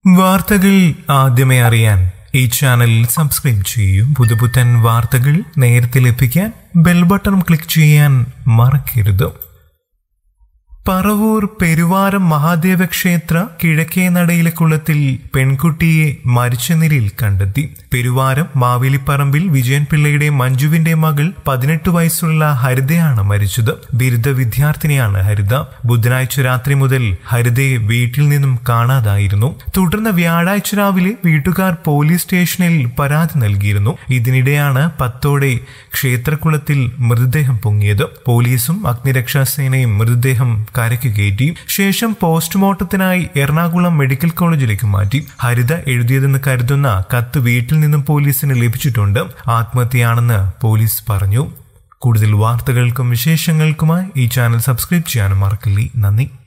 വാർത്തകൾ ആദ്യമേ അറിയാൻ ഈ ചാനൽ സബ്സ്ക്രൈബ് ചെയ്യൂ പുതുപുത്തൻ വാർത്തകൾ നേരത്തെ ലഭിക്കാൻ ബെൽ ബട്ടൺ ക്ലിക്ക് ചെയ്യാൻ മറക്കരുത് പറവൂർ പെരുവാരം മഹാദേവ ക്ഷേത്ര കിഴക്കേ നടയിലെ കുളത്തിൽ പെൺകുട്ടിയെ മരിച്ച നിലയിൽ കണ്ടെത്തി പെരുവാരം മാവേലിപ്പറമ്പിൽ വിജയൻ പിള്ളയുടെ മഞ്ജുവിന്റെ മകൾ പതിനെട്ട് വയസ്സുള്ള ഹരിതയാണ് മരിച്ചത് ബിരുദ വിദ്യാർത്ഥിനിയാണ് ഹരിത ബുധനാഴ്ച രാത്രി മുതൽ ഹരിതയെ വീട്ടിൽ നിന്നും കാണാതായിരുന്നു തുടർന്ന് വ്യാഴാഴ്ച രാവിലെ വീട്ടുകാർ പോലീസ് സ്റ്റേഷനിൽ പരാതി നൽകിയിരുന്നു ഇതിനിടെയാണ് പത്തോടെ ക്ഷേത്രക്കുളത്തിൽ മൃതദേഹം പൊങ്ങിയത് പോലീസും അഗ്നിരക്ഷാസേനയും മൃതദേഹം കരയ്ക്ക് കയറ്റി ശേഷം പോസ്റ്റ്മോർട്ടത്തിനായി എറണാകുളം മെഡിക്കൽ കോളേജിലേക്ക് മാറ്റി ഹരിത എഴുതിയതെന്ന് കരുതുന്ന കത്ത് വീട്ടിൽ നിന്നും പോലീസിന് ലഭിച്ചിട്ടുണ്ട് ആത്മഹത്യയാണെന്ന് പോലീസ് പറഞ്ഞു കൂടുതൽ വാർത്തകൾക്കും വിശേഷങ്ങൾക്കുമായി ഈ ചാനൽ സബ്സ്ക്രൈബ് ചെയ്യാനും മറക്കില്ലേ നന്ദി